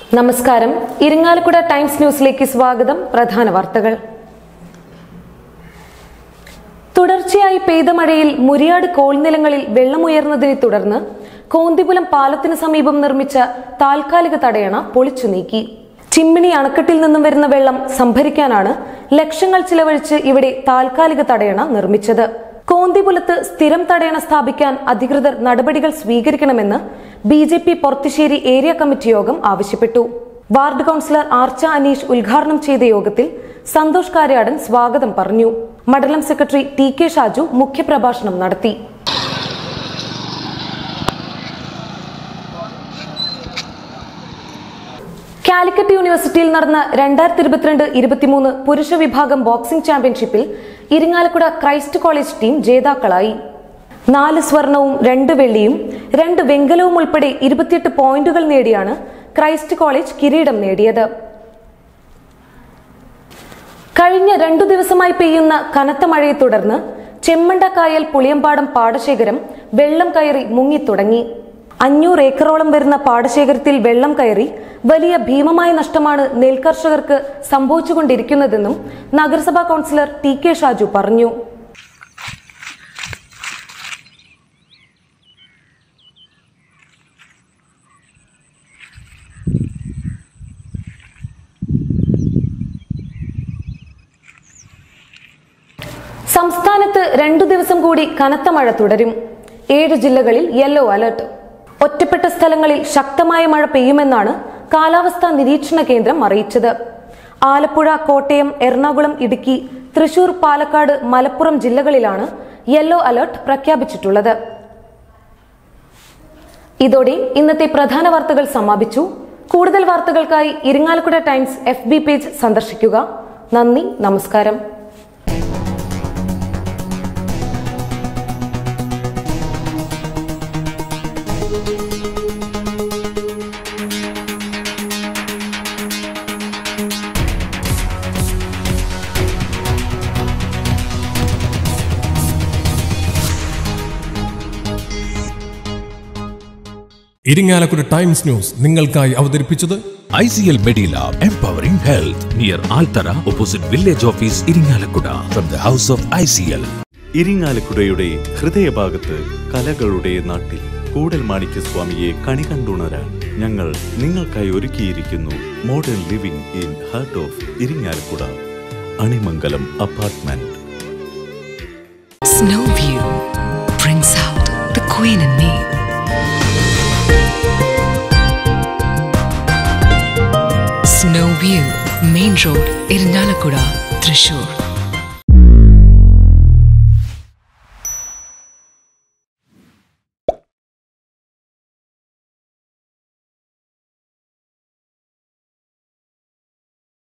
നമസ്കാരം ഇരിങ്ങാലക്കുട ടൈംസ് ന്യൂസിലേക്ക് സ്വാഗതം പ്രധാന വാർത്തകൾ തുടർച്ചയായി പെയ്ത മഴയിൽ മുരിയാട് കോൾനിലങ്ങളിൽ വെള്ളമുയർന്നതിനെ തുടർന്ന് കോന്തിപുലം പാലത്തിന് സമീപം നിർമ്മിച്ച താൽക്കാലിക തടയണ പൊളിച്ചു നീക്കി ചിമ്മിണി അണക്കെട്ടിൽ നിന്നും വരുന്ന വെള്ളം സംഭരിക്കാനാണ് ലക്ഷങ്ങൾ ചിലവഴിച്ച് ഇവിടെ താൽക്കാലിക തടയണ നിർമ്മിച്ചത് കോന്തിപുലത്ത് സ്ഥിരം തടയണ സ്ഥാപിക്കാൻ അധികൃതർ നടപടികൾ സ്വീകരിക്കണമെന്ന് B J P Porathissery area committee യോഗം ആവശ്യപ്പെട്ടു വാർഡ് കൌൺസിലർ ആർച്ച അനീഷ് ഉദ്ഘാടനം ചെയ്ത യോഗത്തിൽ സന്തോഷ് കാര്യാടൻ സ്വാഗതം പറഞ്ഞു മണ്ഡലം സെക്രട്ടറി ടി കെ ഷാജു മുഖ്യപ്രഭാഷണം നടത്തി കാലിക്കറ്റ് യൂണിവേഴ്സിറ്റിയിൽ നടന്ന രണ്ടായിരത്തി ഇരുപത്തിരണ്ട് ഇരുപത്തിമൂന്ന് പുരുഷ വിഭാഗം ബോക്സിംഗ് ചാമ്പ്യൻഷിപ്പിൽ ഇരിങ്ങാലക്കുട ക്രൈസ്റ്റ് കോളേജ് ടീം ജേതാക്കളായി നാല് സ്വർണവും രണ്ട് വെള്ളിയും രണ്ട് വെങ്കലവും ഉൾപ്പെടെ ഇരുപത്തിയെട്ട് പോയിന്റുകൾ നേടിയാണ് ക്രൈസ്റ്റ് കോളേജ് കിരീടം നേടിയത് കഴിഞ്ഞ രണ്ടു ദിവസമായി പെയ്യുന്ന കനത്ത മഴയെ തുടർന്ന് ചെമ്മണ്ടക്കായൽ പുളിയമ്പാടം പാടശേഖരം വെള്ളം കയറി മുങ്ങിത്തുടങ്ങി അഞ്ഞൂറ് ഏക്കറോളം വരുന്ന പാടശേഖരത്തിൽ വെള്ളം കയറി വലിയ ഭീമമായ നഷ്ടമാണ് നെൽകർഷകർക്ക് സംഭവിച്ചുകൊണ്ടിരിക്കുന്നതെന്നും നഗരസഭാ കൌൺസിലർ ടി കെ ഷാജു പറഞ്ഞു സംസ്ഥാനത്ത് രണ്ടു ദിവസം കൂടി കനത്ത മഴ തുടരും ഏഴ് ജില്ലകളിൽ യെല്ലോ അലർട്ട് ഒറ്റപ്പെട്ട സ്ഥലങ്ങളിൽ ശക്തമായ മഴ പെയ്യുമെന്നാണ് കാലാവസ്ഥാ നിരീക്ഷണ കേന്ദ്രം അറിയിച്ചത് ആലപ്പുഴ കോട്ടയം എറണാകുളം ഇടുക്കി തൃശൂർ പാലക്കാട് മലപ്പുറം ജില്ലകളിലാണ് യെല്ലോ അലർട്ട് പ്രഖ്യാപിച്ചിട്ടുള്ളത് ഇതോടെ ഇന്നത്തെ പ്രധാന വാർത്തകൾ സമാപിച്ചു കൂടുതൽ വാർത്തകൾക്കായി Irinjalakuda Times F B page സന്ദർശിക്കുക നന്ദി നമസ്കാരം ഇരിങ്ങാലക്കുട ടൈംസ് ന്യൂസ് നിങ്ങൾക്കായി അവതരിപ്പിച്ചത് ICL Medilab Empowering Health near Altara opposite Village Office Iringalakkuda from the house of ICL. ഇരിങ്ങാലക്കുടയുടെ ഹൃദയഭാഗത്ത് കലകളുടെ നാട്ടിൽ കൂടൽ മാണിക്യസ്വാമിയെ കണി കണ്ടുണരാൻ ഞങ്ങൾ നിങ്ങൾക്കായി ഒരുക്കിയിരിക്കുന്നു modern living in heart of Irinjalakuda Animangalam apartment Snow View brings out the queen in me. Snow View, Main Road, Irinalakuda, Thrissur.